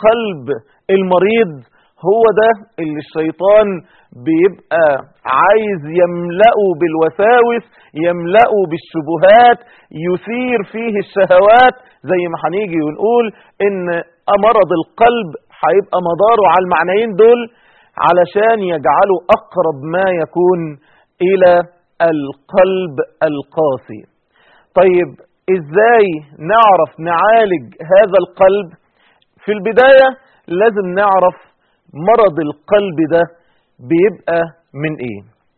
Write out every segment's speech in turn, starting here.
القلب المريض هو ده اللي الشيطان بيبقى عايز يملأه بالوساوس يملأه بالشبهات يثير فيه الشهوات زي ما هنيجي ونقول ان مرض القلب هيبقى مداره على المعنيين دول علشان يجعله اقرب ما يكون الى القلب القاسي طيب ازاي نعرف نعالج هذا القلب في البداية لازم نعرف مرض القلب ده بيبقى من ايه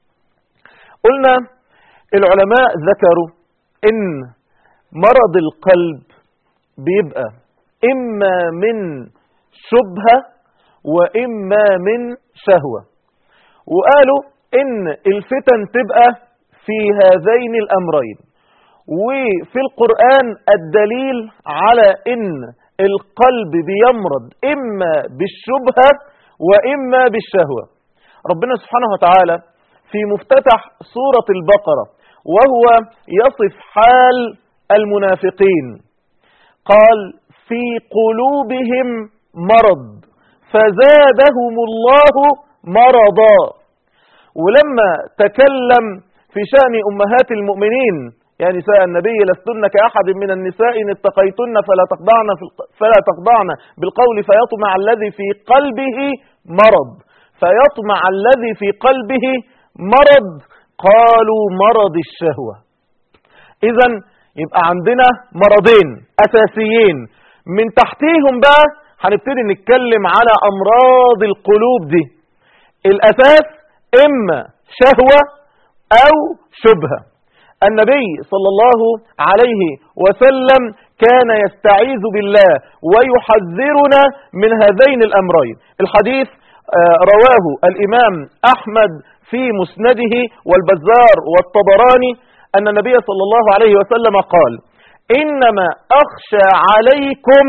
قلنا العلماء ذكروا ان مرض القلب بيبقى اما من شبهة واما من شهوة وقالوا ان الفتن تبقى في هذين الامرين وفي القرآن الدليل على ان القلب بيمرض اما بالشبهة واما بالشهوة ربنا سبحانه وتعالى في مفتتح سورة البقرة وهو يصف حال المنافقين قال في قلوبهم مرض فزادهم الله مرضا ولما تكلم في شأن أمهات المؤمنين يا نساء النبي لستن كأحد من النساء إن اتقيتن فلا تخضعن, فلا تخضعن بالقول فيطمع الذي في قلبه مرض فيطمع الذي في قلبه مرض قالوا مرض الشهوة إذا يبقى عندنا مرضين أساسيين من تحتيهم بقى هنبتدي نتكلم على أمراض القلوب دي الأساس إما شهوة أو شبهة النبي صلى الله عليه وسلم كان يستعيذ بالله ويحذرنا من هذين الأمرين الحديث رواه الإمام أحمد في مسنده والبزار والطبراني أن النبي صلى الله عليه وسلم قال إنما أخشى عليكم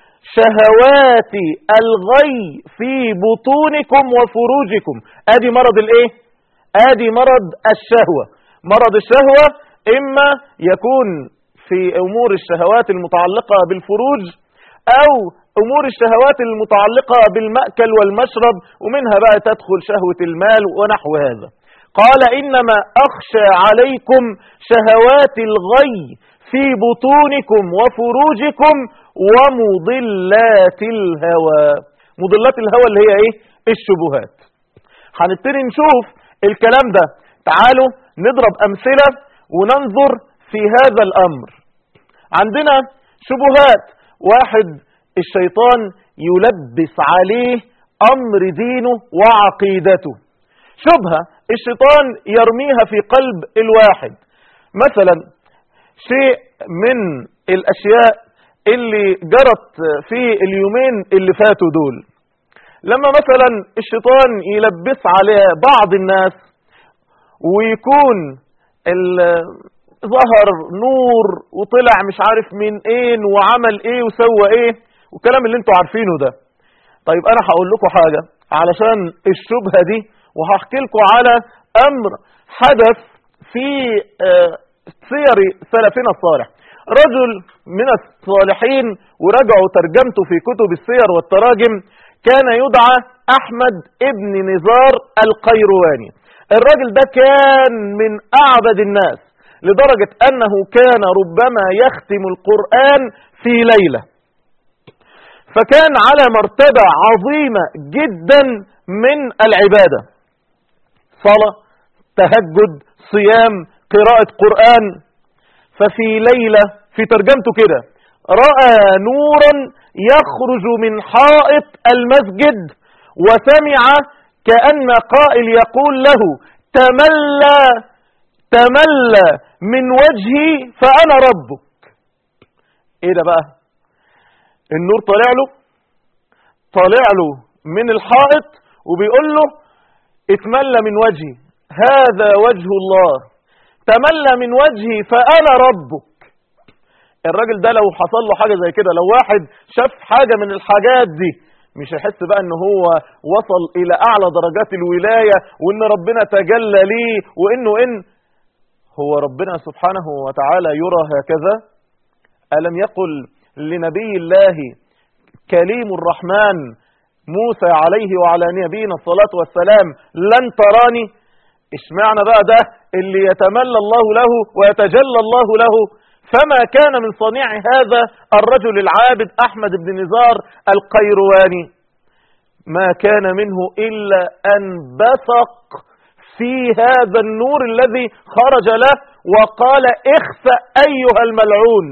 شهوات الغي في بطونكم وفروجكم ادي مرض الايه ادي مرض الشهوة مرض الشهوة اما يكون في امور الشهوات المتعلقة بالفروج او امور الشهوات المتعلقة بالمأكل والمشرب ومنها بقى تدخل شهوة المال ونحو هذا قال انما اخشى عليكم شهوات الغي في بطونكم وفروجكم ومضلات الهوى مضلات الهوى اللي هي ايه الشبهات هنبتدي نشوف الكلام ده تعالوا نضرب امثلة وننظر في هذا الامر عندنا شبهات واحد الشيطان يلبس عليه امر دينه وعقيدته شبهة الشيطان يرميها في قلب الواحد مثلا شيء من الاشياء اللي جرت في اليومين اللي فاتوا دول لما مثلا الشيطان يلبس على بعض الناس ويكون ظهر نور وطلع مش عارف من ايه وعمل ايه وسوى ايه والكلام اللي انتوا عارفينه ده طيب انا هقول لكم حاجة علشان الشبهة دي وهحكي لكم على امر حدث في سير سلفنا الصالح رجل من الصالحين ورجعوا ترجمته في كتب السير والتراجم كان يدعى احمد ابن نزار القيرواني الراجل ده كان من اعبد الناس لدرجة انه كان ربما يختم القرآن في ليلة فكان على مرتبة عظيمة جدا من العبادة صلاة تهجد صيام قراءة قرآن ففي ليلة في ترجمته كده رأى نورا يخرج من حائط المسجد وسمع كأن قائل يقول له تملى تملى من وجهي فأنا ربك ايه ده بقى النور طالع له طالع له من الحائط وبيقول له اتملى من وجهي هذا وجه الله تملى من وجهي فأنا ربك الراجل ده لو حصل له حاجة زي كده لو واحد شاف حاجة من الحاجات دي مش هيحس بقى ان هو وصل الى اعلى درجات الولاية وان ربنا تجلى ليه وانه ان هو ربنا سبحانه وتعالى يرى هكذا ألم يقل لنبي الله كليم الرحمن موسى عليه وعلى نبينا الصلاة والسلام لن تراني اشمعنى بقى ده اللي يتملى الله له ويتجلى الله له فما كان من صنيع هذا الرجل العابد أحمد بن نزار القيرواني ما كان منه إلا أن بثق في هذا النور الذي خرج له وقال اخسأ أيها الملعون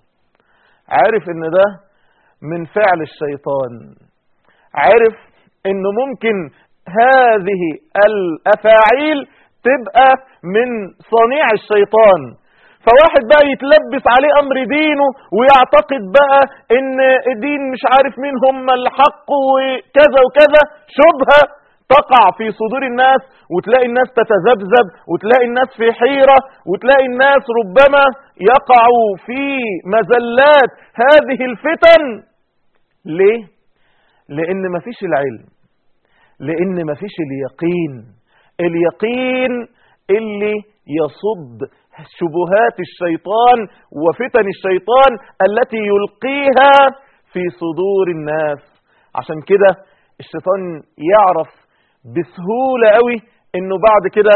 عارف ان ده من فعل الشيطان عارف انه ممكن هذه الافاعيل تبقى من صنيع الشيطان فواحد بقى يتلبس عليه امر دينه ويعتقد بقى ان دين مش عارف مين هم الحق وكذا وكذا شبهة تقع في صدور الناس وتلاقي الناس تتذبذب وتلاقي الناس في حيرة وتلاقي الناس ربما يقعوا في مزلات هذه الفتن ليه؟ لان مفيش العلم لان مفيش اليقين اليقين اللي يصد شبهات الشيطان وفتن الشيطان التي يلقيها في صدور الناس عشان كده الشيطان يعرف بسهولة قوي انه بعد كده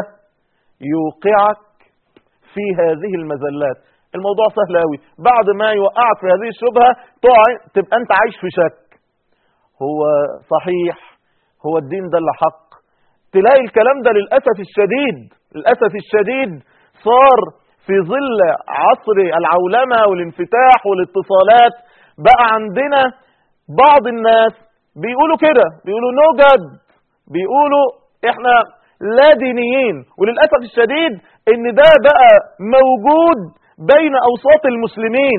يوقعك في هذه المزلات الموضوع سهل قوي بعد ما يوقعك في هذه الشبهة تبقى انت عايش في شك هو صحيح هو الدين ده اللي حق تلاقي الكلام ده للأسف الشديد للأسف الشديد صار في ظل عصر العولمة والانفتاح والاتصالات بقى عندنا بعض الناس بيقولوا كده بيقولوا نوجد بيقولوا احنا لا دينيين وللأسف الشديد ان ده بقى موجود بين اوساط المسلمين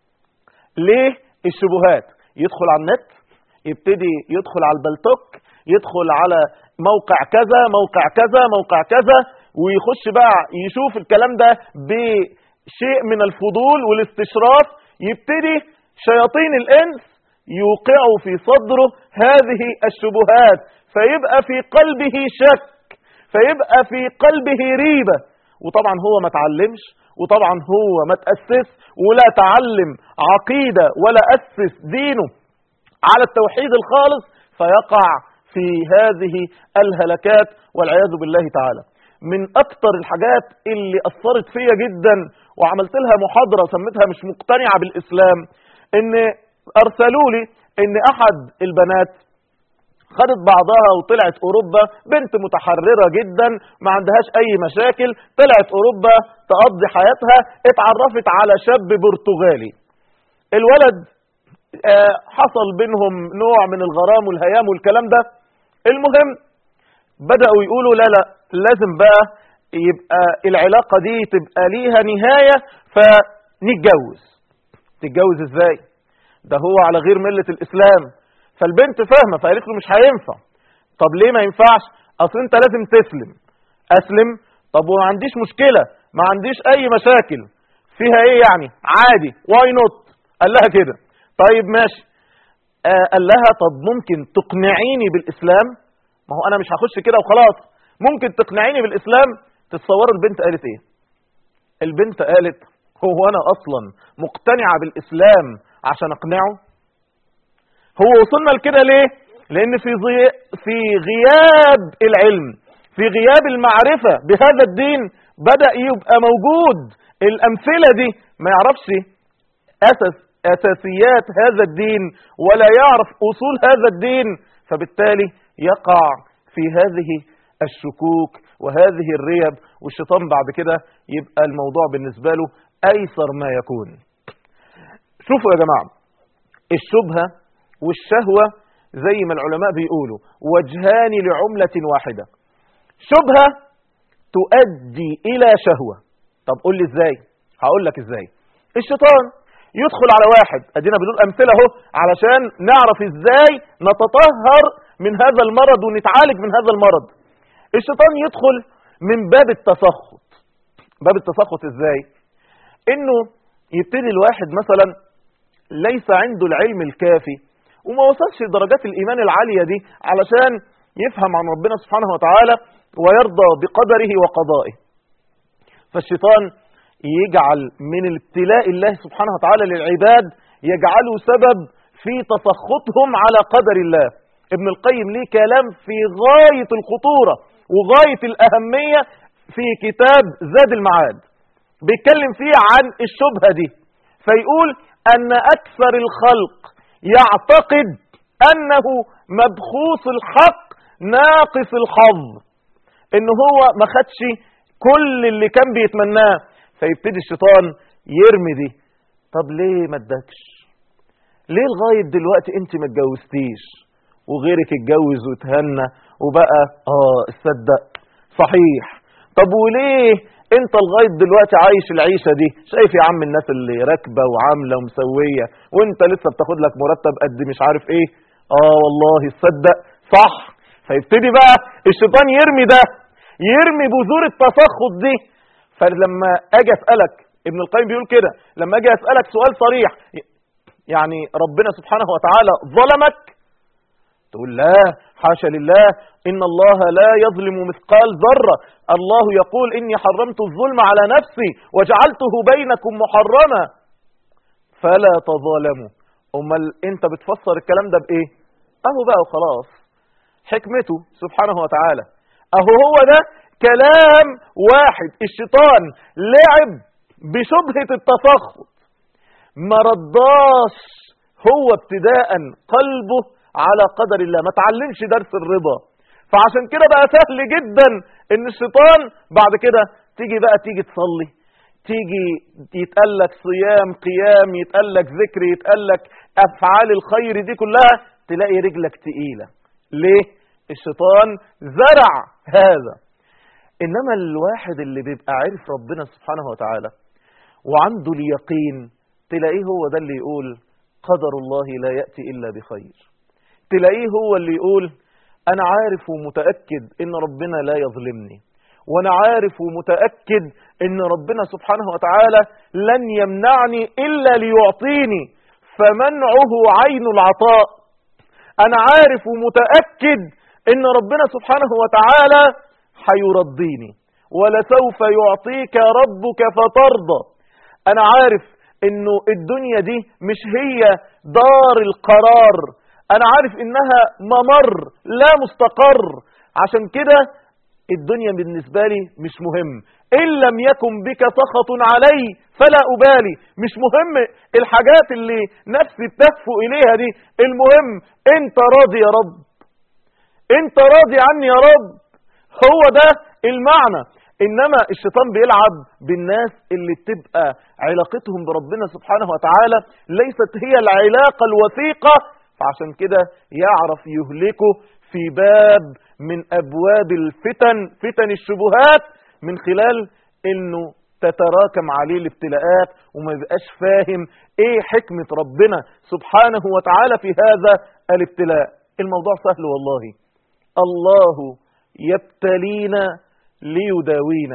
ليه الشبهات يدخل على النت يبتدي يدخل على البلتوك يدخل على موقع كذا موقع كذا موقع كذا ويخش بقى يشوف الكلام ده بشيء من الفضول والاستشراف يبتدي شياطين الإنس يوقعوا في صدره هذه الشبهات فيبقى في قلبه شك فيبقى في قلبه ريبة وطبعا هو ما تعلمش وطبعا هو ما تأسس ولا تعلم عقيدة ولا أسس دينه على التوحيد الخالص فيقع في هذه الهلكات والعياذ بالله تعالى من أكتر الحاجات اللي أثرت فيا جدا وعملت لها محاضرة سميتها مش مقتنعة بالإسلام إن أرسلوا لي إن أحد البنات خدت بعضها وطلعت أوروبا بنت متحررة جدا ما عندهاش أي مشاكل طلعت أوروبا تقضي حياتها اتعرفت على شاب برتغالي الولد آه حصل بينهم نوع من الغرام والهيام والكلام ده المهم بدأوا يقولوا لا لا لازم بقى يبقى العلاقة دي تبقى ليها نهاية فنتجوز تتجوز ازاي ده هو على غير ملة الإسلام فالبنت فاهمة فقالت له مش هينفع طب ليه ما ينفعش اصل انت لازم تسلم اسلم طب وما عنديش مشكلة ما عنديش اي مشاكل فيها ايه يعني عادي واي نوت قال لها كده طيب ماشي آه قال لها طب ممكن تقنعيني بالاسلام ما هو انا مش هخش كده وخلاص ممكن تقنعيني بالاسلام تتصوروا البنت قالت ايه البنت قالت هو انا اصلا مقتنعة بالاسلام عشان اقنعه هو وصلنا لكده ليه لان في ضي... في غياب العلم في غياب المعرفة بهذا الدين بدأ يبقى موجود الامثلة دي ما يعرفش اساس اساسيات هذا الدين ولا يعرف اصول هذا الدين فبالتالي يقع في هذه الشكوك وهذه الريب والشيطان بعد كده يبقى الموضوع بالنسبة له ايسر ما يكون شوفوا يا جماعة الشبهة والشهوة زي ما العلماء بيقولوا وجهان لعملة واحدة شبهة تؤدي إلى شهوة طب قول لي ازاي هقول لك ازاي الشيطان يدخل على واحد ادينا بنقول امثله اهو علشان نعرف ازاي نتطهر من هذا المرض ونتعالج من هذا المرض الشيطان يدخل من باب التسخط باب التسخط ازاي انه يبتدي الواحد مثلا ليس عنده العلم الكافي وما وصلش لدرجات الإيمان العالية دي علشان يفهم عن ربنا سبحانه وتعالى ويرضى بقدره وقضائه فالشيطان يجعل من ابتلاء الله سبحانه وتعالى للعباد يجعله سبب في تسخطهم على قدر الله ابن القيم ليه كلام في غاية الخطورة وغاية الأهمية في كتاب زاد المعاد بيتكلم فيه عن الشبهة دي فيقول أن أكثر الخلق يعتقد أنه مبخوص الحق ناقص الحظ إن هو ما خدش كل اللي كان بيتمناه فيبتدي الشيطان يرمي دي طب ليه ما ادكش ليه لغاية دلوقتي انت ما اتجوزتيش وغيرك اتجوز وتهنى وبقى اه تصدق صحيح طب وليه انت لغاية دلوقتي عايش العيشة دي شايف يا عم الناس اللي راكبة وعاملة ومسوية وانت لسه بتاخد لك مرتب قد مش عارف ايه اه والله تصدق صح فيبتدي بقى الشيطان يرمي ده يرمي بذور التسخط دي فلما اجي اسالك ابن القيم بيقول كده لما اجي اسالك سؤال صريح يعني ربنا سبحانه وتعالى ظلمك تقول لا حاشا لله إن الله لا يظلم مثقال ذرة الله يقول إني حرمت الظلم على نفسي وجعلته بينكم محرما فلا تظالموا أمال أنت بتفسر الكلام ده بإيه أهو بقى وخلاص حكمته سبحانه وتعالى أهو هو ده كلام واحد الشيطان لعب بشبهة التسخط ما رضاش هو ابتداء قلبه على قدر الله ما تعلمش درس الرضا فعشان كده بقى سهل جدا ان الشيطان بعد كده تيجي بقى تيجي تصلي تيجي يتقلك صيام قيام يتقلك ذكر يتقلك افعال الخير دي كلها تلاقي رجلك تقيلة ليه الشيطان زرع هذا انما الواحد اللي بيبقى عارف ربنا سبحانه وتعالى وعنده اليقين تلاقيه هو ده اللي يقول قدر الله لا يأتي إلا بخير تلاقيه هو اللي يقول أنا عارف ومتأكد إن ربنا لا يظلمني وأنا عارف ومتأكد إن ربنا سبحانه وتعالى لن يمنعني إلا ليعطيني فمنعه عين العطاء أنا عارف ومتأكد إن ربنا سبحانه وتعالى حيرضيني ولسوف يعطيك ربك فترضى أنا عارف إنه الدنيا دي مش هي دار القرار أنا عارف إنها ممر لا مستقر عشان كده الدنيا بالنسبة لي مش مهم إن لم يكن بك سخط علي فلا أبالي مش مهم الحاجات اللي نفسي بتهفو إليها دي المهم أنت راضي يا رب أنت راضي عني يا رب هو ده المعنى إنما الشيطان بيلعب بالناس اللي بتبقى علاقتهم بربنا سبحانه وتعالى ليست هي العلاقة الوثيقة فعشان كده يعرف يهلكه في باب من أبواب الفتن فتن الشبهات من خلال إنه تتراكم عليه الابتلاءات وما يبقاش فاهم ايه حكمة ربنا سبحانه وتعالى في هذا الابتلاء الموضوع سهل والله الله يبتلينا ليداوينا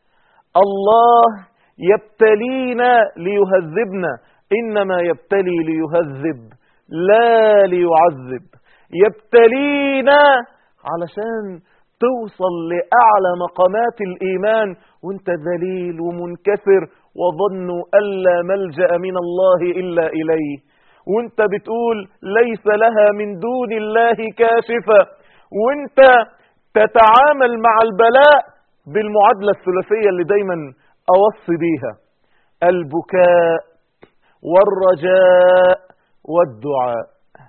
الله يبتلينا ليهذبنا إنما يبتلي ليهذب لا ليعذب يبتلينا علشان توصل لأعلى مقامات الإيمان وانت ذليل ومنكسر وظنوا ألا ملجأ من الله إلا إليه وانت بتقول ليس لها من دون الله كاشفة وانت تتعامل مع البلاء بالمعادلة الثلاثية اللي دايما أوصي بيها البكاء والرجاء والدعاء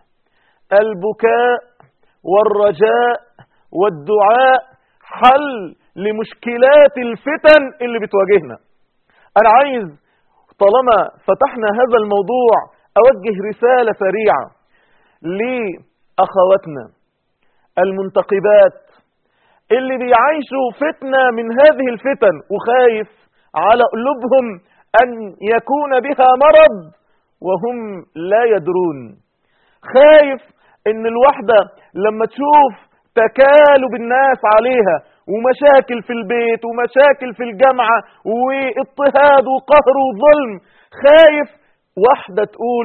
البكاء والرجاء والدعاء حل لمشكلات الفتن اللي بتواجهنا أنا عايز طالما فتحنا هذا الموضوع أوجه رسالة سريعة لأخواتنا المنتقبات اللي بيعيشوا فتنة من هذه الفتن وخايف على قلوبهم أن يكون بها مرض وهم لا يدرون خايف ان الواحدة لما تشوف تكالب الناس عليها ومشاكل في البيت ومشاكل في الجامعة واضطهاد وقهر وظلم خايف واحدة تقول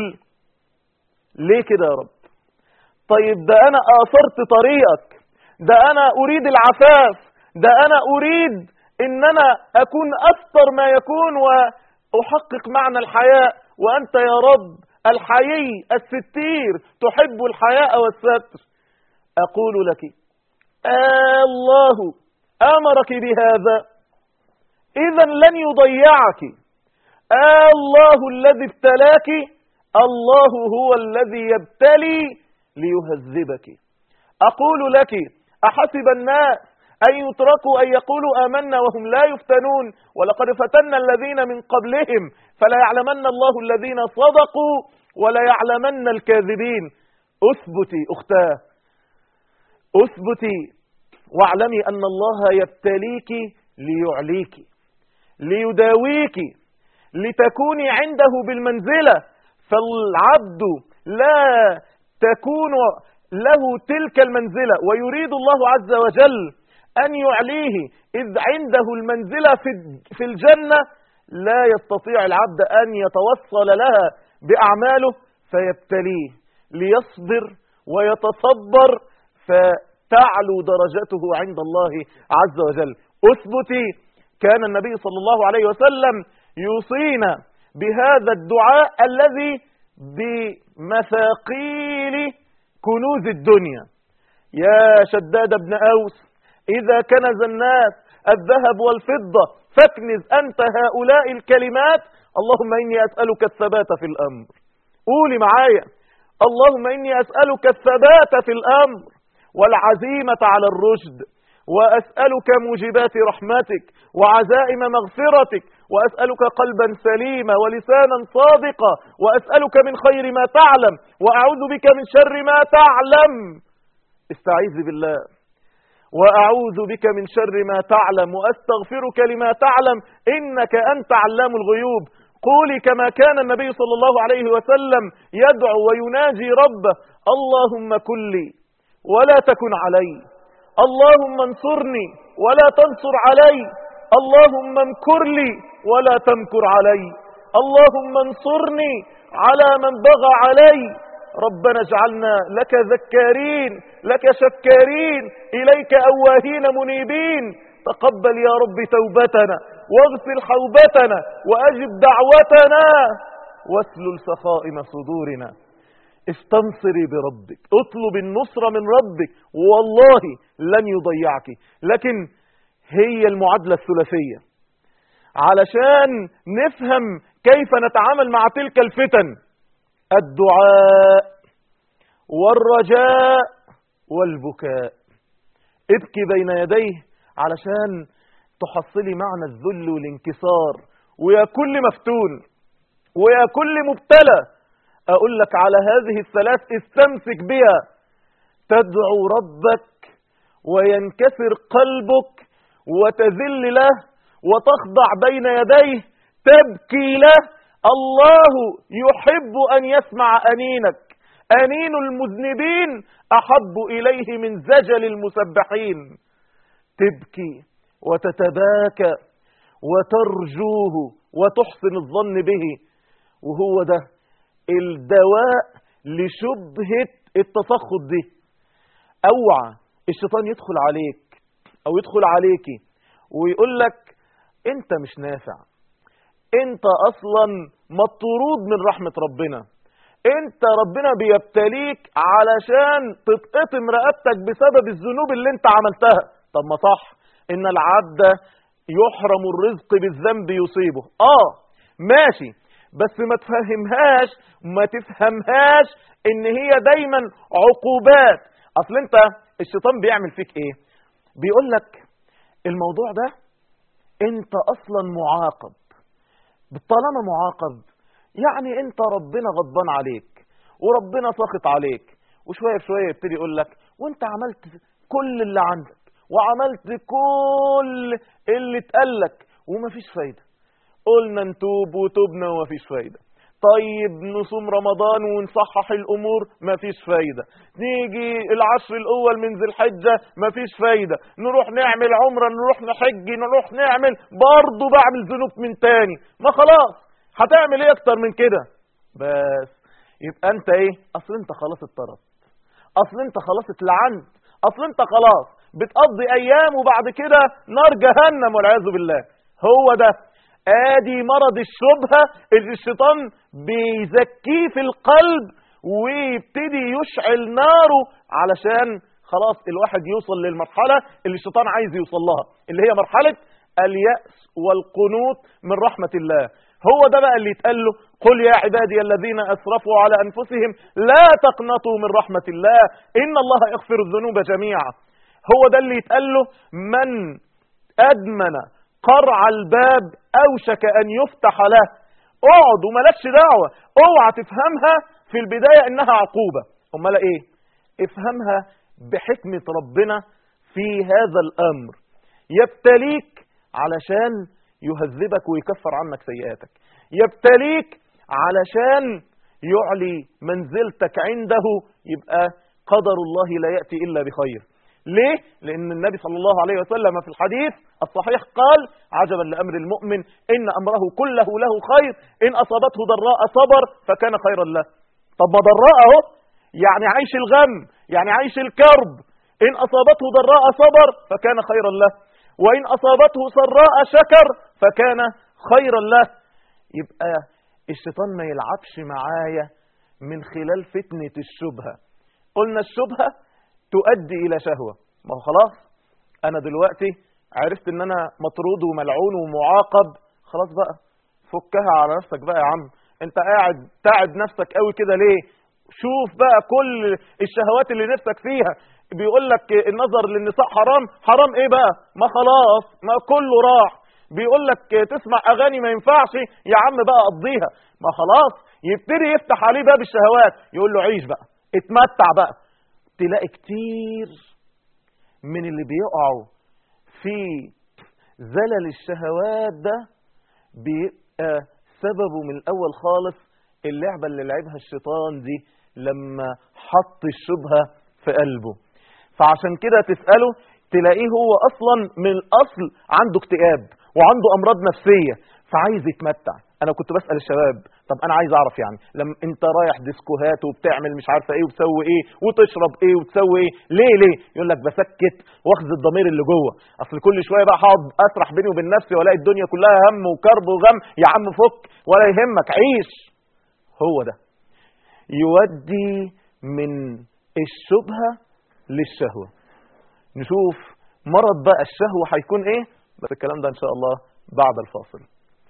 ليه كده يا رب طيب ده انا اثرت طريقك ده انا اريد العفاف ده انا اريد ان انا اكون اكثر ما يكون واحقق معنى الحياة وانت يا رب الحيي الستير تحب الحياء والستر أقول لك آه الله أمرك بهذا إذا لن يضيعك آه الله الذي ابتلاك الله هو الذي يبتلي ليهذبك أقول لك أحسب الناس أن يتركوا أن يقولوا آمنا وهم لا يفتنون ولقد فتنا الذين من قبلهم فلا يعلمن الله الذين صدقوا ولا يعلمن الكاذبين أثبتي أختاه أثبتي واعلمي أن الله يبتليك ليعليك ليداويك لتكوني عنده بالمنزلة فالعبد لا تكون له تلك المنزلة ويريد الله عز وجل أن يعليه إذ عنده المنزلة في الجنة لا يستطيع العبد أن يتوصل لها بأعماله فيبتليه ليصبر ويتصبر فتعلو درجته عند الله عز وجل أثبتي كان النبي صلى الله عليه وسلم يوصينا بهذا الدعاء الذي بمثاقيل كنوز الدنيا يا شداد بن أوس إذا كنز الناس الذهب والفضة فاكنز أنت هؤلاء الكلمات اللهم إني أسألك الثبات في الأمر قولي معايا اللهم إني أسألك الثبات في الأمر والعزيمة على الرشد وأسألك موجبات رحمتك وعزائم مغفرتك وأسألك قلبا سليما ولسانا صادقا وأسألك من خير ما تعلم وأعوذ بك من شر ما تعلم استعيذ بالله وأعوذ بك من شر ما تعلم وأستغفرك لما تعلم إنك أنت علام الغيوب قولي كما كان النبي صلى الله عليه وسلم يدعو ويناجي ربه اللهم كن لي ولا تكن علي اللهم انصرني ولا تنصر علي اللهم امكر لي ولا تمكر علي اللهم انصرني على من بغى علي ربنا اجعلنا لك ذكارين لك شكارين إليك أواهين منيبين تقبل يا رب توبتنا واغسل حوبتنا وأجب دعوتنا واسلل سخائم صدورنا استنصري بربك اطلب النصرة من ربك والله لن يضيعك لكن هي المعادلة الثلاثية علشان نفهم كيف نتعامل مع تلك الفتن الدعاء والرجاء والبكاء ابكي بين يديه علشان تحصلي معنى الذل والانكسار ويا كل مفتون ويا كل مبتلى أقول لك على هذه الثلاث استمسك بها تدعو ربك وينكسر قلبك وتذل له وتخضع بين يديه تبكي له الله يحب أن يسمع أنينك أنين المذنبين أحب إليه من زجل المسبحين تبكي وتتباكى وترجوه وتحسن الظن به وهو ده الدواء لشبهة التسخط دي اوعى الشيطان يدخل عليك او يدخل عليكي ويقول لك انت مش نافع انت اصلا مطرود من رحمة ربنا انت ربنا بيبتليك علشان تتقطم رقبتك بسبب الذنوب اللي انت عملتها طب ما صح ان العبد يحرم الرزق بالذنب يصيبه اه ماشي بس ما تفهمهاش ما تفهمهاش ان هي دايما عقوبات اصل انت الشيطان بيعمل فيك ايه بيقول لك الموضوع ده انت اصلا معاقب طالما معاقب يعني انت ربنا غضبان عليك وربنا ساخط عليك وشوية بشوية يبتدي يقول لك وانت عملت كل اللي عندك وعملت كل اللي اتقالك ومفيش فايدة قلنا نتوب وتوبنا ومفيش فايدة طيب نصوم رمضان ونصحح الأمور مفيش فايدة نيجي العشر الأول من ذي الحجة مفيش فايدة نروح نعمل عمرة نروح نحج نروح نعمل برضه بعمل ذنوب من تاني ما خلاص هتعمل ايه اكتر من كده بس يبقى انت ايه اصل انت خلاص اتطردت اصل انت خلاص اتلعنت اصل انت خلاص بتقضي ايام وبعد كده نار جهنم والعياذ بالله هو ده ادي مرض الشبهة اللي الشيطان بيزكيه في القلب ويبتدي يشعل ناره علشان خلاص الواحد يوصل للمرحلة اللي الشيطان عايز يوصل لها اللي هي مرحلة اليأس والقنوط من رحمة الله هو ده بقى اللي يتقال له قل يا عبادي الذين أسرفوا على أنفسهم لا تقنطوا من رحمة الله إن الله يغفر الذنوب جميعا هو ده اللي يتقال له من أدمن قرع الباب أوشك أن يفتح له اقعد وملكش دعوة اوعى تفهمها في البداية إنها عقوبة أمال إيه افهمها بحكمة ربنا في هذا الأمر يبتليك علشان يهذبك ويكفر عنك سيئاتك يبتليك علشان يعلي منزلتك عنده يبقى قدر الله لا يأتي إلا بخير ليه؟ لأن النبي صلى الله عليه وسلم في الحديث الصحيح قال عجبا لأمر المؤمن إن أمره كله له خير إن أصابته ضراء صبر فكان خيرا له طب ما ضراء اهو يعني عيش الغم يعني عيش الكرب إن أصابته ضراء صبر فكان خيرا له وإن أصابته سراء شكر فكان خيرا له يبقى الشيطان ما يلعبش معايا من خلال فتنة الشبهة قلنا الشبهة تؤدي إلى شهوة ما هو خلاص أنا دلوقتي عرفت إن أنا مطرود وملعون ومعاقب خلاص بقى فكها على نفسك بقى يا عم انت قاعد تعب نفسك قوي كده ليه شوف بقى كل الشهوات اللي نفسك فيها بيقول لك النظر للنساء حرام حرام ايه بقى ما خلاص ما كله راح بيقول لك تسمع اغاني ما ينفعش يا عم بقى قضيها ما خلاص يبتدي يفتح عليه باب الشهوات يقول له عيش بقى اتمتع بقى تلاقي كتير من اللي بيقعوا في زلل الشهوات ده بيبقى سببه من الاول خالص اللعبة اللي لعبها الشيطان دي لما حط الشبهة في قلبه فعشان كده تسأله تلاقيه هو أصلا من الأصل عنده اكتئاب وعنده أمراض نفسية فعايز يتمتع أنا كنت بسأل الشباب طب أنا عايز أعرف يعني لما أنت رايح ديسكوهات وبتعمل مش عارفة إيه وتسوي إيه وتشرب إيه وتسوي إيه ليه ليه يقول لك بسكت واخذ الضمير اللي جوه أصل كل شوية بقى هقعد أسرح بيني وبين نفسي والاقي الدنيا كلها هم وكرب وغم يا عم فك ولا يهمك عيش هو ده يودي من الشبهة للشهوة نشوف مرض بقى الشهوة هيكون ايه بس الكلام ده ان شاء الله بعد الفاصل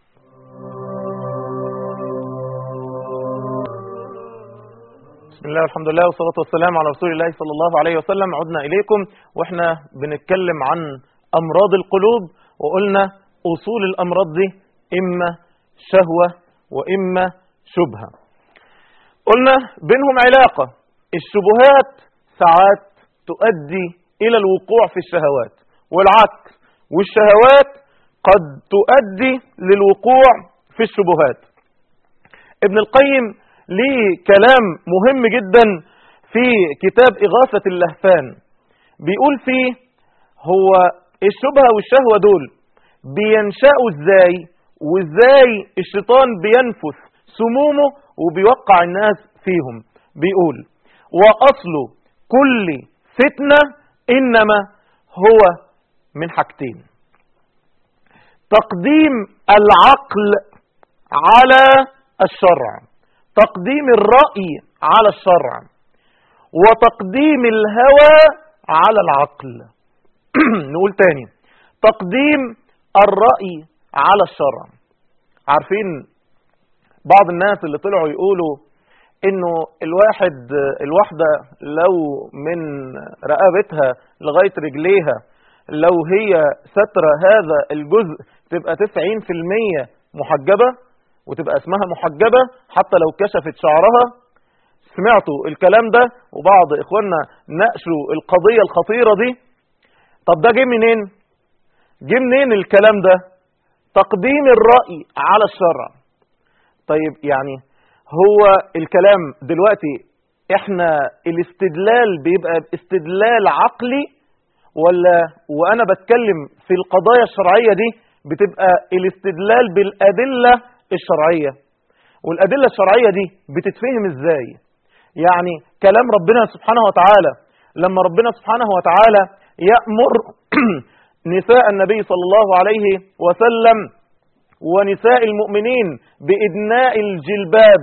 بسم الله والحمد لله والصلاة والسلام على رسول الله صلى الله عليه وسلم عدنا إليكم وإحنا بنتكلم عن أمراض القلوب وقلنا أصول الأمراض دي إما شهوة وإما شبهة قلنا بينهم علاقة الشبهات ساعات تؤدي إلى الوقوع في الشهوات والعكس والشهوات قد تؤدي للوقوع في الشبهات ابن القيم ليه كلام مهم جدا في كتاب إغاثة اللهفان بيقول فيه هو الشبهة والشهوة دول بينشأوا ازاي وازاي الشيطان بينفث سمومه وبيوقع الناس فيهم بيقول وأصل كل فتنة إنما هو من حاجتين تقديم العقل على الشرع تقديم الرأي على الشرع وتقديم الهوى على العقل نقول تاني تقديم الرأي على الشرع عارفين بعض الناس اللي طلعوا يقولوا انه الواحد الواحدة لو من رقبتها لغاية رجليها لو هي سترة هذا الجزء تبقى 90% محجبة وتبقى اسمها محجبة حتى لو كشفت شعرها سمعتوا الكلام ده وبعض اخواننا ناقشوا القضية الخطيرة دي طب ده جه منين جه منين الكلام ده تقديم الرأي على الشرع طيب يعني هو الكلام دلوقتي احنا الاستدلال بيبقى استدلال عقلي ولا وانا بتكلم في القضايا الشرعية دي بتبقى الاستدلال بالأدلة الشرعية والأدلة الشرعية دي بتتفهم ازاي يعني كلام ربنا سبحانه وتعالى لما ربنا سبحانه وتعالى يأمر نساء النبي صلى الله عليه وسلم ونساء المؤمنين بإدناء الجلباب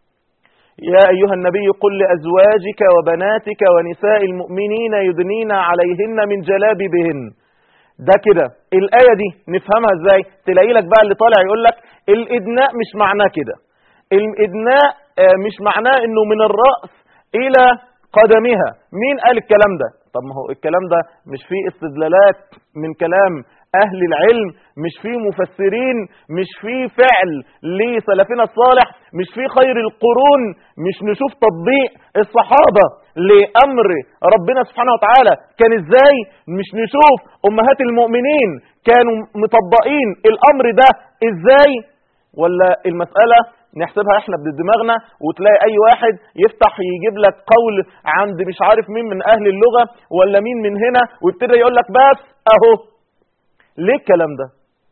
يا أيها النبي قل لأزواجك وبناتك ونساء المؤمنين يدنين عليهن من جلابيبهن ده كده الآية دي نفهمها ازاي تلاقي لك بقى اللي طالع يقول لك الإدناء مش معناه كده الإدناء آه، مش معناه انه من الرأس إلى قدمها مين قال الكلام ده طب ما هو الكلام ده مش فيه استدلالات من كلام أهل العلم مش فيه مفسرين مش فيه فعل لسلفنا الصالح مش فيه خير القرون مش نشوف تطبيق الصحابة لأمر ربنا سبحانه وتعالى كان ازاي مش نشوف أمهات المؤمنين كانوا مطبقين الأمر ده ازاي ولا المسألة نحسبها احنا بدماغنا وتلاقي اي واحد يفتح يجيب لك قول عند مش عارف مين من اهل اللغة ولا مين من هنا ويبتدي يقول لك بس اهو ليه الكلام ده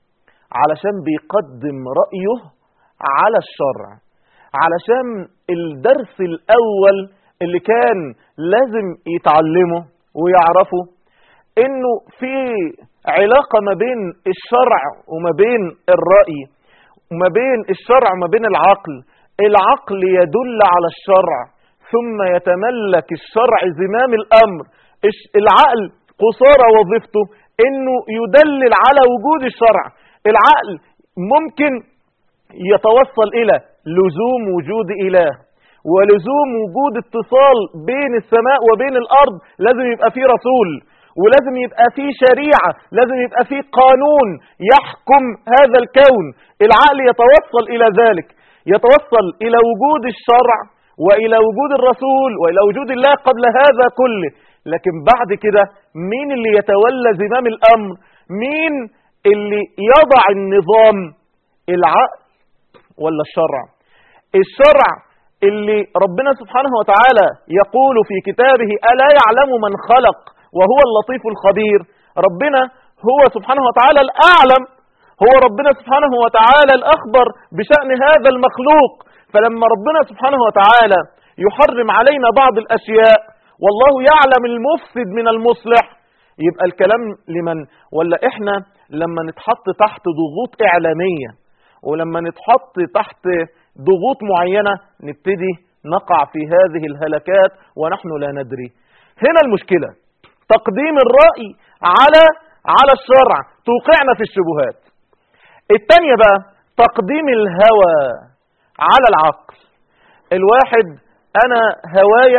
علشان بيقدم رأيه على الشرع علشان الدرس الأول اللي كان لازم يتعلمه ويعرفه انه في علاقة ما بين الشرع وما بين الرأي وما بين الشرع وما بين العقل العقل يدل على الشرع ثم يتملك الشرع زمام الأمر الش- العقل قصارى وظيفته انه يدلل على وجود الشرع العقل ممكن يتوصل الى لزوم وجود اله ولزوم وجود اتصال بين السماء وبين الارض لازم يبقى فيه رسول ولازم يبقى فيه شريعة لازم يبقى فيه قانون يحكم هذا الكون العقل يتوصل الى ذلك يتوصل الى وجود الشرع والى وجود الرسول والى وجود الله قبل هذا كله لكن بعد كده مين اللي يتولى زمام الامر مين اللي يضع النظام العقل ولا الشرع الشرع اللي ربنا سبحانه وتعالى يقول في كتابه ألا يعلم من خلق وهو اللطيف الخبير ربنا هو سبحانه وتعالى الأعلم هو ربنا سبحانه وتعالى الأخبر بشأن هذا المخلوق فلما ربنا سبحانه وتعالى يحرم علينا بعض الأشياء والله يعلم المفسد من المصلح يبقى الكلام لمن ولا احنا لما نتحط تحت ضغوط إعلامية ولما نتحط تحت ضغوط معينة نبتدي نقع في هذه الهلكات ونحن لا ندري هنا المشكلة تقديم الرأي على على الشرع توقعنا في الشبهات التانية بقى تقديم الهوى على العقل الواحد انا هوايا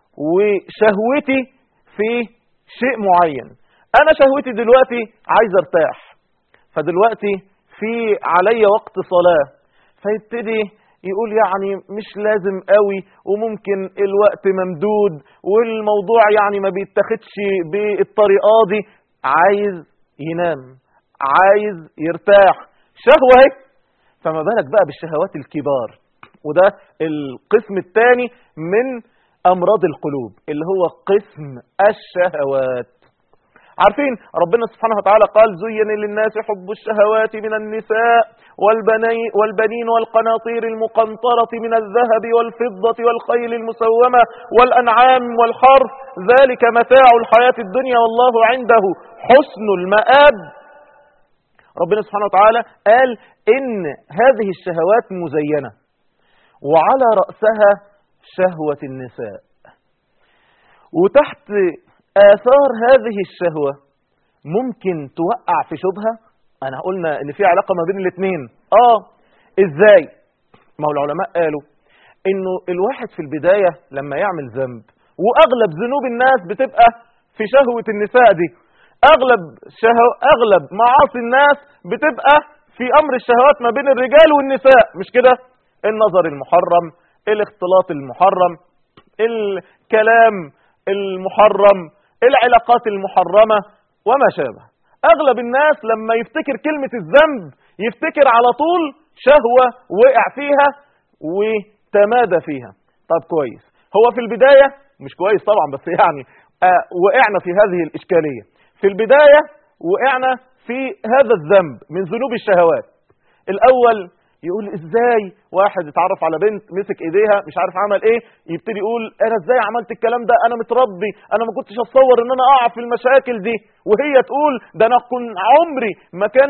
وشهوتي في شيء معين انا شهوتي دلوقتي عايز ارتاح فدلوقتي في علي وقت صلاة فيبتدي يقول يعني مش لازم قوي وممكن الوقت ممدود والموضوع يعني ما بيتاخدش بالطريقة دي عايز ينام عايز يرتاح شهوة هيك فما بالك بقى بالشهوات الكبار وده القسم الثاني من أمراض القلوب اللي هو قسم الشهوات عارفين ربنا سبحانه وتعالى قال زين للناس حب الشهوات من النساء والبني والبنين والقناطير المقنطرة من الذهب والفضة والخيل المسومة والأنعام والحرث ذلك متاع الحياة الدنيا والله عنده حسن المآب ربنا سبحانه وتعالى قال إن هذه الشهوات مزينة وعلى رأسها شهوة النساء وتحت آثار هذه الشهوة ممكن توقع في شبهة أنا قلنا إن في علاقة ما بين الاثنين آه إزاي ما هو العلماء قالوا إنه الواحد في البداية لما يعمل ذنب وأغلب ذنوب الناس بتبقى في شهوة النساء دي أغلب شهو أغلب معاصي الناس بتبقى في أمر الشهوات ما بين الرجال والنساء مش كده النظر المحرم الاختلاط المحرم الكلام المحرم العلاقات المحرمة وما شابه أغلب الناس لما يفتكر كلمة الذنب يفتكر على طول شهوة وقع فيها وتمادى فيها طب كويس هو في البداية مش كويس طبعا بس يعني آه وقعنا في هذه الإشكالية في البداية وقعنا في هذا الذنب من ذنوب الشهوات الأول يقول ازاي واحد اتعرف على بنت مسك ايديها مش عارف عمل ايه يبتدي يقول انا ازاي عملت الكلام ده انا متربي انا ما كنتش اتصور ان انا اقع في المشاكل دي وهي تقول ده انا كنت عمري ما كنت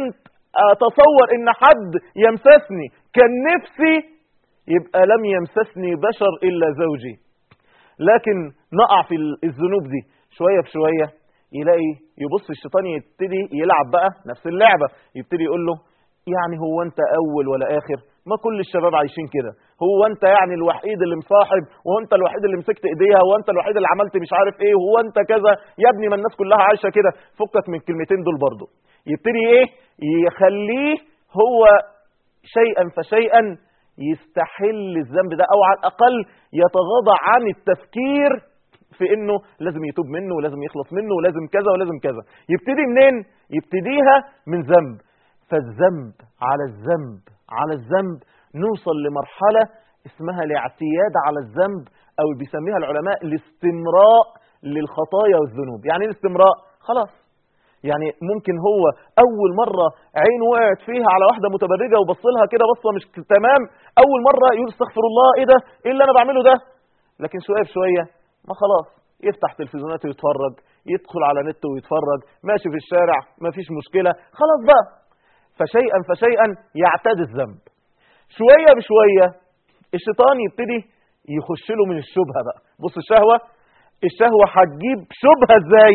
اتصور ان حد يمسسني كان نفسي يبقى لم يمسسني بشر الا زوجي لكن نقع في الذنوب دي شوية بشوية يلاقي يبص الشيطان يبتدي يلعب بقى نفس اللعبة يبتدي يقول له يعني هو انت اول ولا اخر ما كل الشباب عايشين كده هو انت يعني الوحيد اللي مصاحب وهو انت الوحيد اللي مسكت ايديها هو انت الوحيد اللي عملت مش عارف ايه وهو انت كذا يا ابني ما الناس كلها عايشه كده فكك من الكلمتين دول برضه يبتدي ايه يخليه هو شيئا فشيئا يستحل الذنب ده او على الاقل يتغاضى عن التفكير في انه لازم يتوب منه ولازم يخلص منه ولازم كذا ولازم كذا يبتدي منين يبتديها من ذنب فالذنب على الذنب على الذنب نوصل لمرحلة اسمها الاعتياد على الذنب او بيسميها العلماء الاستمراء للخطايا والذنوب يعني ايه الاستمراء خلاص يعني ممكن هو اول مرة عينه وقعت فيها على واحدة متبرجة وبص لها كده بصة مش تمام اول مرة يقول استغفر الله ايه ده ايه اللي انا بعمله ده لكن شوية بشوية ما خلاص يفتح تلفزيونات ويتفرج يدخل على نت ويتفرج ماشي في الشارع ما فيش مشكلة خلاص بقى فشيئا فشيئا يعتاد الذنب شوية بشوية الشيطان يبتدي يخش له من الشبهة بقى بص الشهوة الشهوة هتجيب شبهة ازاي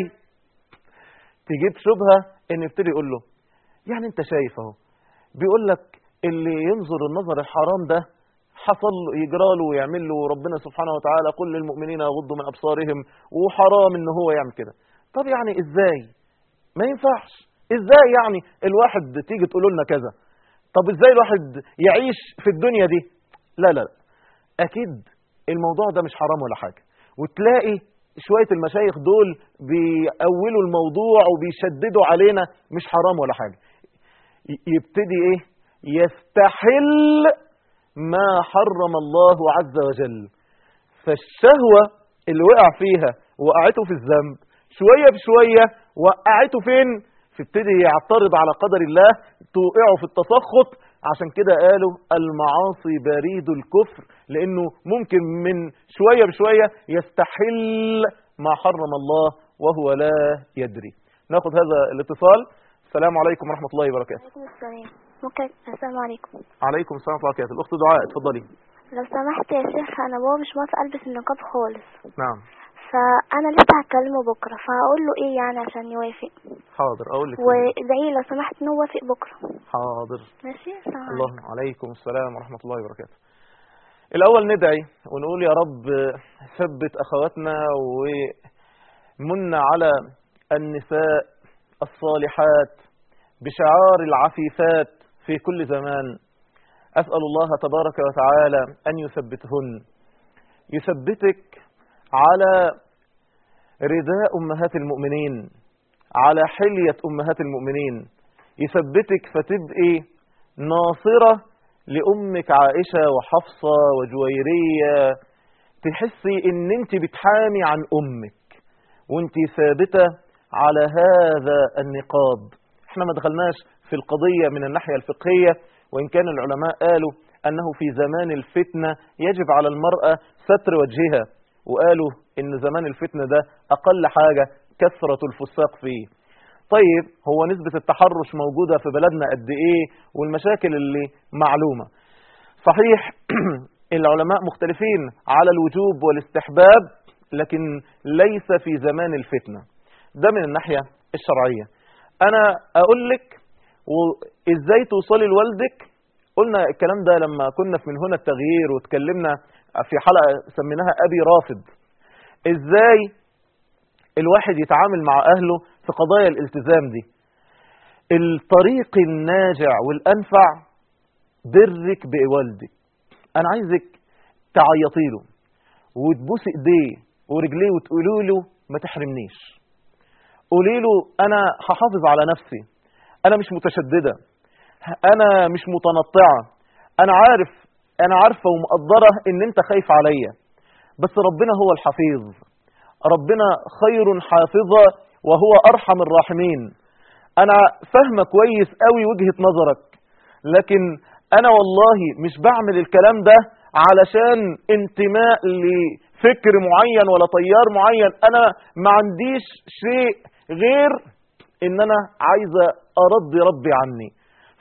تجيب شبهة ان يبتدي يقول له يعني انت شايف اهو بيقول لك اللي ينظر النظر الحرام ده حصل يجرى له ويعمل له ربنا سبحانه وتعالى قل للمؤمنين يغضوا من ابصارهم وحرام ان هو يعمل كده طب يعني ازاي ما ينفعش ازاي يعني الواحد تيجي تقول لنا كذا طب ازاي الواحد يعيش في الدنيا دي لا لا اكيد الموضوع ده مش حرام ولا حاجه وتلاقي شويه المشايخ دول بيأولوا الموضوع وبيشددوا علينا مش حرام ولا حاجه يبتدي ايه يستحل ما حرم الله عز وجل فالشهوة اللي وقع فيها وقعته في الذنب شوية بشوية وقعته فين فابتدي يعترض على قدر الله توقعه في التسخط عشان كده قالوا المعاصي بريد الكفر لانه ممكن من شوية بشوية يستحل ما حرم الله وهو لا يدري ناخد هذا الاتصال السلام عليكم ورحمة الله وبركاته عليكم السلام ممكن السلام عليكم عليكم السلام ورحمة الله وبركاته الأخت دعاء اتفضلي لو سمحت يا شيخ انا بابا مش موافق البس النقاب خالص نعم فانا لسه هكلمه بكره فهقول له ايه يعني عشان يوافق حاضر أقول لك وادعي لو سمحت انه يوافق بكره حاضر ماشي السلام الله عليكم عليكم السلام ورحمة الله وبركاته الأول ندعي ونقول يا رب ثبت أخواتنا ومن على النساء الصالحات بشعار العفيفات في كل زمان أسأل الله تبارك وتعالى أن يثبتهن يثبتك على رداء أمهات المؤمنين على حلية أمهات المؤمنين يثبتك فتبقي ناصرة لأمك عائشة وحفصة وجويرية تحسي ان انت بتحامي عن أمك وانت ثابتة على هذا النقاب احنا ما دخلناش في القضية من الناحية الفقهية وإن كان العلماء قالوا أنه في زمان الفتنة يجب على المرأة ستر وجهها وقالوا إن زمان الفتنة ده أقل حاجة كثرة الفساق فيه طيب هو نسبة التحرش موجودة في بلدنا قد إيه والمشاكل اللي معلومة صحيح العلماء مختلفين على الوجوب والاستحباب لكن ليس في زمان الفتنة ده من الناحية الشرعية أنا أقول لك وإزاي توصلي لوالدك قلنا الكلام ده لما كنا في من هنا التغيير وتكلمنا في حلقة سميناها أبي رافض إزاي الواحد يتعامل مع أهله في قضايا الالتزام دي الطريق الناجع والأنفع برك بوالدك أنا عايزك تعيطي له وتبوسي ايديه ورجليه وتقولوا له ما تحرمنيش قولي له أنا هحافظ على نفسي أنا مش متشددة أنا مش متنطعة أنا عارف أنا عارفة ومقدرة إن أنت خايف عليا بس ربنا هو الحفيظ ربنا خير حافظة وهو أرحم الراحمين أنا فاهمة كويس قوي وجهة نظرك لكن أنا والله مش بعمل الكلام ده علشان انتماء لفكر معين ولا تيار معين أنا ما عنديش شيء غير إن أنا عايزة أرضي ربي عني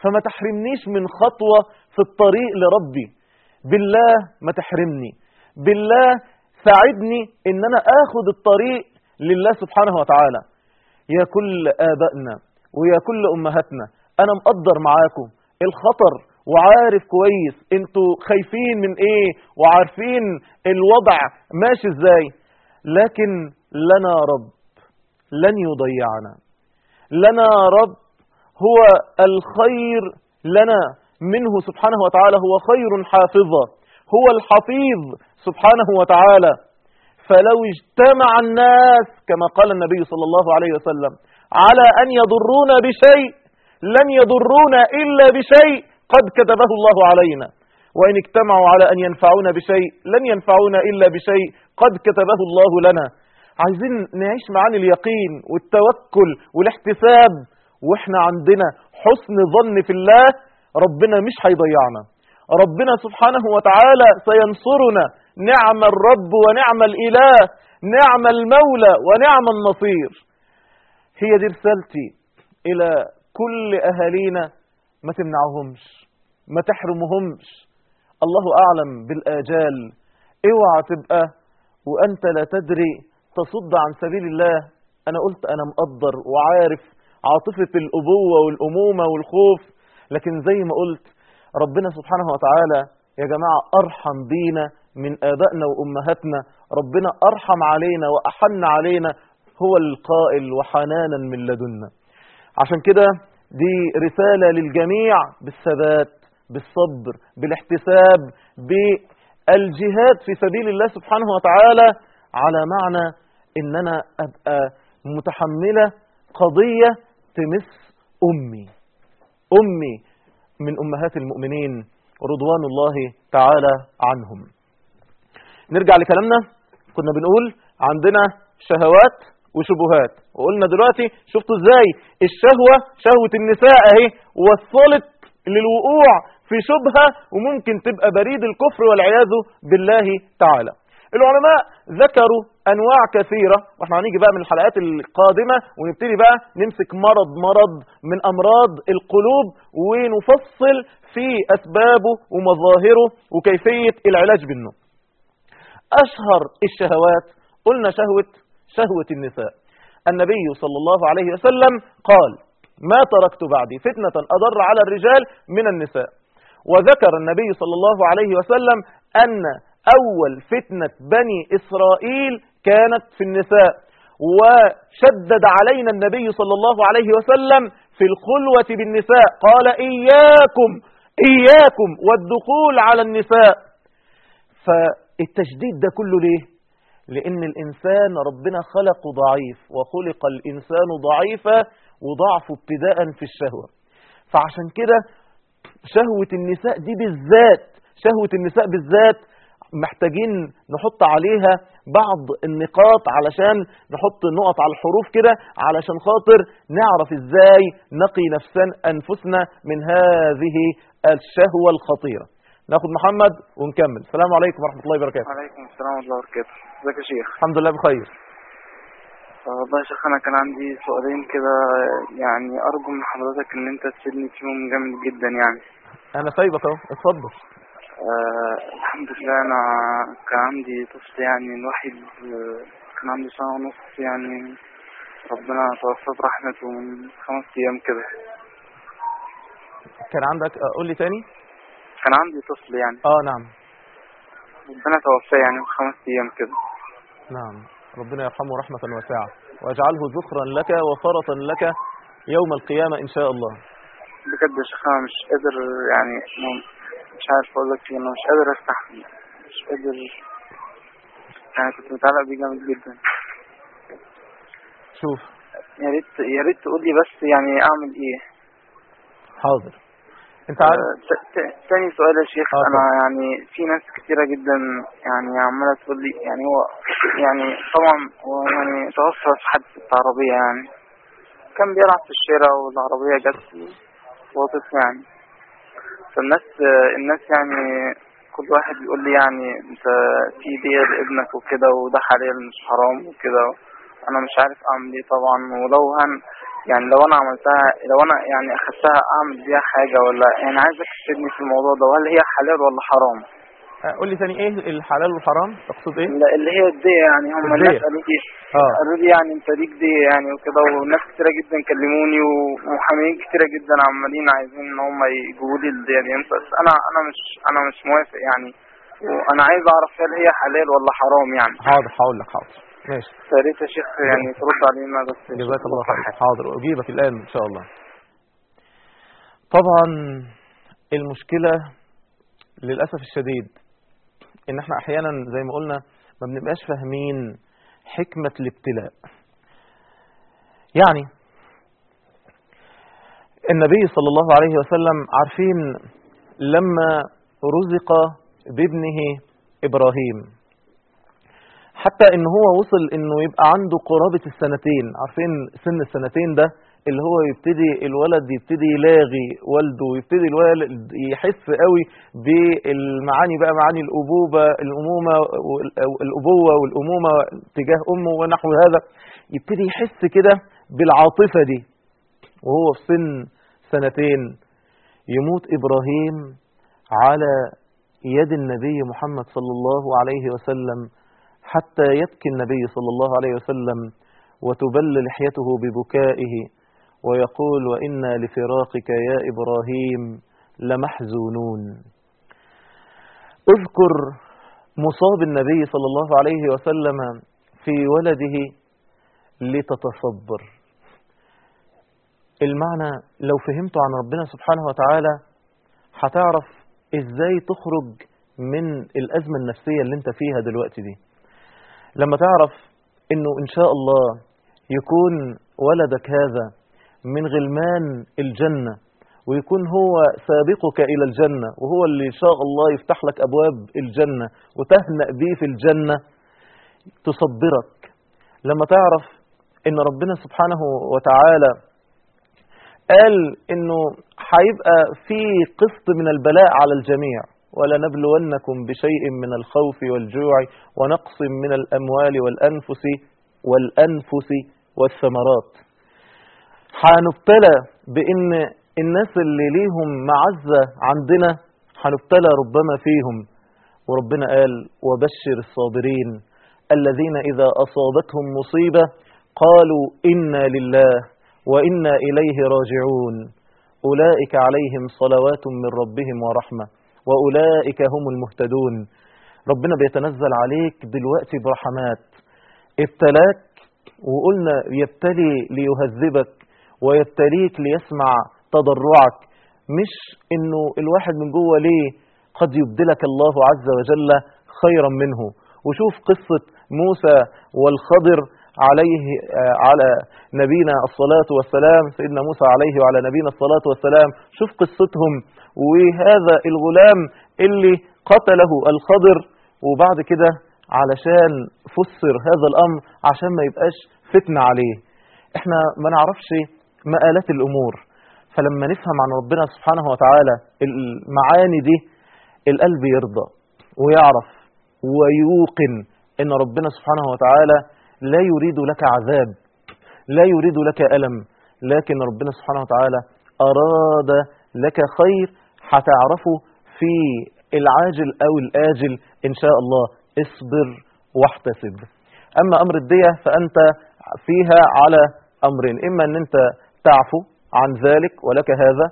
فما تحرمنيش من خطوة في الطريق لربي بالله ما تحرمني بالله ساعدني ان انا اخد الطريق لله سبحانه وتعالى يا كل آبائنا ويا كل أمهاتنا أنا مقدر معاكم الخطر وعارف كويس انتوا خايفين من ايه وعارفين الوضع ماشي ازاي لكن لنا رب لن يضيعنا لنا رب هو الخير لنا منه سبحانه وتعالى هو خير حافظا هو الحفيظ سبحانه وتعالى فلو اجتمع الناس كما قال النبي صلى الله عليه وسلم على أن يضرونا بشيء لن يضرونا إلا بشيء قد كتبه الله علينا وإن اجتمعوا على أن ينفعونا بشيء لن ينفعونا إلا بشيء قد كتبه الله لنا عايزين نعيش معاني اليقين والتوكل والاحتساب واحنا عندنا حسن ظن في الله ربنا مش هيضيعنا ربنا سبحانه وتعالى سينصرنا نعم الرب ونعم الإله نعم المولى ونعم النصير هي دي رسالتي إلى كل أهالينا ما تمنعهمش ما تحرمهمش الله أعلم بالآجال اوعى تبقى وأنت لا تدري تصد عن سبيل الله أنا قلت أنا مقدر وعارف عاطفة الأبوة والأمومة والخوف لكن زي ما قلت ربنا سبحانه وتعالى يا جماعة أرحم بينا من آبائنا وأمهاتنا ربنا أرحم علينا وأحن علينا هو القائل وحنانا من لدنا عشان كده دي رسالة للجميع بالثبات بالصبر بالاحتساب بالجهاد في سبيل الله سبحانه وتعالى على معنى ان انا ابقى متحملة قضية تمس امي امي من امهات المؤمنين رضوان الله تعالى عنهم نرجع لكلامنا كنا بنقول عندنا شهوات وشبهات وقلنا دلوقتي شفتوا ازاي الشهوة شهوة النساء اهي وصلت للوقوع في شبهة وممكن تبقى بريد الكفر والعياذ بالله تعالى العلماء ذكروا انواع كثيرة واحنا هنيجي بقى من الحلقات القادمة ونبتدي بقى نمسك مرض مرض من امراض القلوب ونفصل في اسبابه ومظاهره وكيفية العلاج منه اشهر الشهوات قلنا شهوة شهوة النساء النبي صلى الله عليه وسلم قال ما تركت بعدي فتنة أضر على الرجال من النساء وذكر النبي صلى الله عليه وسلم أن أول فتنة بني إسرائيل كانت في النساء وشدد علينا النبي صلى الله عليه وسلم في الخلوة بالنساء قال إياكم إياكم والدخول على النساء فالتشديد ده كله ليه لأن الإنسان ربنا خلقه ضعيف وخلق الإنسان ضعيفا وضعفه ابتداء في الشهوة فعشان كده شهوة النساء دي بالذات شهوة النساء بالذات محتاجين نحط عليها بعض النقاط علشان نحط نقط على الحروف كده علشان خاطر نعرف ازاي نقي نفسنا أنفسنا من هذه الشهوة الخطيرة ناخد محمد ونكمل السلام عليكم ورحمة الله وبركاته وعليكم السلام ورحمة الله وبركاته ازيك يا شيخ الحمد لله بخير والله يا شيخ انا كان عندي سؤالين كده يعني ارجو من حضرتك ان انت تفيدني فيهم جامد جدا يعني انا سايبك اهو اتفضل آه الحمد لله انا كان عندي طفل يعني الوحيد آه، كان عنده سنة ونص يعني ربنا توفاه برحمته من خمس ايام كده كان عندك آه، قول لي تاني كان عندي طفل يعني اه نعم ربنا توفاه يعني من خمس ايام كده نعم ربنا يرحمه رحمة واسعة واجعله ذخرا لك وفرطا لك يوم القيامة إن شاء الله بجد يا شيخ انا مش قادر يعني مش عارف اقول لك ايه انا مش قادر استحمل مش قادر يعني كنت متعلق بيه جامد جدا شوف يا ريت يا ريت تقول لي بس يعني اعمل ايه حاضر انت عارف آه، ت- ت- تاني سؤال يا شيخ آه، انا طبعا. يعني في ناس كتيرة جدا يعني عمالة تقول لي يعني هو يعني طبعا هو يعني توفى في حادثة عربية يعني كان بيلعب في الشارع والعربية جت وقفت يعني فالناس الناس يعني كل واحد بيقول لي يعني انت في دية لابنك وكده وده حلال مش حرام وكده انا مش عارف اعمل ايه طبعا ولو هن يعني لو انا عملتها لو انا يعني اخدتها اعمل بيها حاجة ولا يعني عايزك تفيدني في الموضوع ده وهل هي حلال ولا حرام آه، قول لي ثاني ايه الحلال والحرام تقصد ايه لا، اللي هي الدية يعني هم الدية. الناس قالوا لي اه قالوا لي يعني انت ليك دية يعني وكده وناس كتيرة جدا كلموني و- ومحامين كتيرة جدا عمالين عايزين ان هم يجيبوا لي الدية دي بس انا انا مش انا مش موافق يعني وانا عايز اعرف هل هي حلال ولا حرام يعني حاضر هقول لك حاضر ماشي يا ريت يا شيخ يعني ترد علينا بس جزاك الله خير حاضر اجيبك الان ان شاء الله طبعا المشكله للاسف الشديد ان احنا احيانا زي ما قلنا ما بنبقاش فاهمين حكمه الابتلاء يعني النبي صلى الله عليه وسلم عارفين لما رزق بابنه ابراهيم حتى ان هو وصل انه يبقى عنده قرابة السنتين عارفين سن السنتين ده اللي هو يبتدي الولد يبتدي يلاغي والده ويبتدي الولد يحس قوي بالمعاني بقى معاني الأبوبة الأمومة وال- الأبوة والأمومة تجاه أمه ونحو هذا يبتدي يحس كده بالعاطفة دي وهو في سن سنتين يموت إبراهيم على يد النبي محمد صلى الله عليه وسلم حتى يبكي النبي صلى الله عليه وسلم وتبل لحيته ببكائه ويقول وإنا لفراقك يا إبراهيم لمحزونون اذكر مصاب النبي صلى الله عليه وسلم في ولده لتتصبر المعنى لو فهمت عن ربنا سبحانه وتعالى هتعرف ازاي تخرج من الأزمة النفسية اللي انت فيها دلوقتي دي لما تعرف انه ان شاء الله يكون ولدك هذا من غلمان الجنة ويكون هو سابقك إلى الجنة وهو اللي إن شاء الله يفتح لك أبواب الجنة وتهنأ بيه في الجنة تصبرك لما تعرف إن ربنا سبحانه وتعالى قال إنه هيبقى في قسط من البلاء على الجميع ولنبلونكم بشيء من الخوف والجوع ونقص من الأموال والأنفس والأنفس والثمرات هنبتلى بان الناس اللي ليهم معزة عندنا هنبتلى ربما فيهم وربنا قال وبشر الصابرين الذين إذا أصابتهم مصيبة قالوا إنا لله وإنا إليه راجعون أولئك عليهم صلوات من ربهم ورحمة وأولئك هم المهتدون ربنا بيتنزل عليك دلوقتي برحمات ابتلاك وقلنا يبتلي ليهذبك ويبتليك ليسمع تضرعك مش انه الواحد من جوه ليه قد يبدلك الله عز وجل خيرا منه وشوف قصة موسى والخضر عليه آه، على نبينا الصلاة والسلام سيدنا موسى عليه وعلى نبينا الصلاة والسلام شوف قصتهم وهذا الغلام اللي قتله الخضر وبعد كده علشان فسر هذا الأمر عشان ما يبقاش فتنة عليه احنا ما نعرفش مآلات الأمور فلما نفهم عن ربنا سبحانه وتعالى المعاني دي القلب يرضى ويعرف ويوقن ان ربنا سبحانه وتعالى لا يريد لك عذاب لا يريد لك ألم لكن ربنا سبحانه وتعالى أراد لك خير هتعرفه في العاجل أو الآجل إن شاء الله اصبر واحتسب أما أمر الدية فأنت فيها على أمرين إما أن أنت تعفو عن ذلك ولك هذا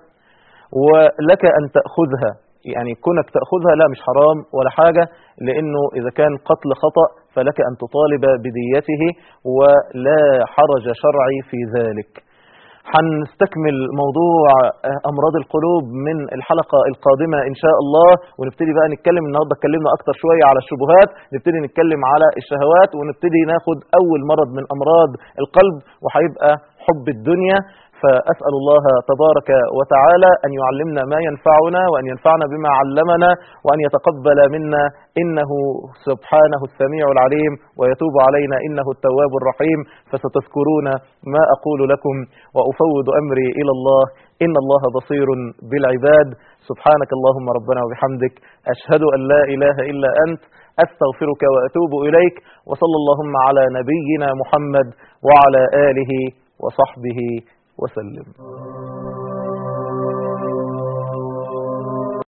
ولك أن تأخذها يعني كونك تأخذها لا مش حرام ولا حاجة لأنه إذا كان قتل خطأ فلك أن تطالب بديته ولا حرج شرعي في ذلك هنستكمل موضوع أمراض القلوب من الحلقة القادمة إن شاء الله ونبتدي بقى نتكلم النهاردة اتكلمنا أكتر شوية على الشبهات نبتدي نتكلم على الشهوات ونبتدي ناخد أول مرض من أمراض القلب وهيبقى حب الدنيا فأسأل الله تبارك وتعالى أن يعلمنا ما ينفعنا وأن ينفعنا بما علمنا وأن يتقبل منا إنه سبحانه السميع العليم ويتوب علينا إنه التواب الرحيم فستذكرون ما أقول لكم وأفوض أمري إلى الله إن الله بصير بالعباد سبحانك اللهم ربنا وبحمدك أشهد أن لا إله إلا أنت أستغفرك وأتوب إليك وصلى اللهم على نبينا محمد وعلى آله وصحبه وسلم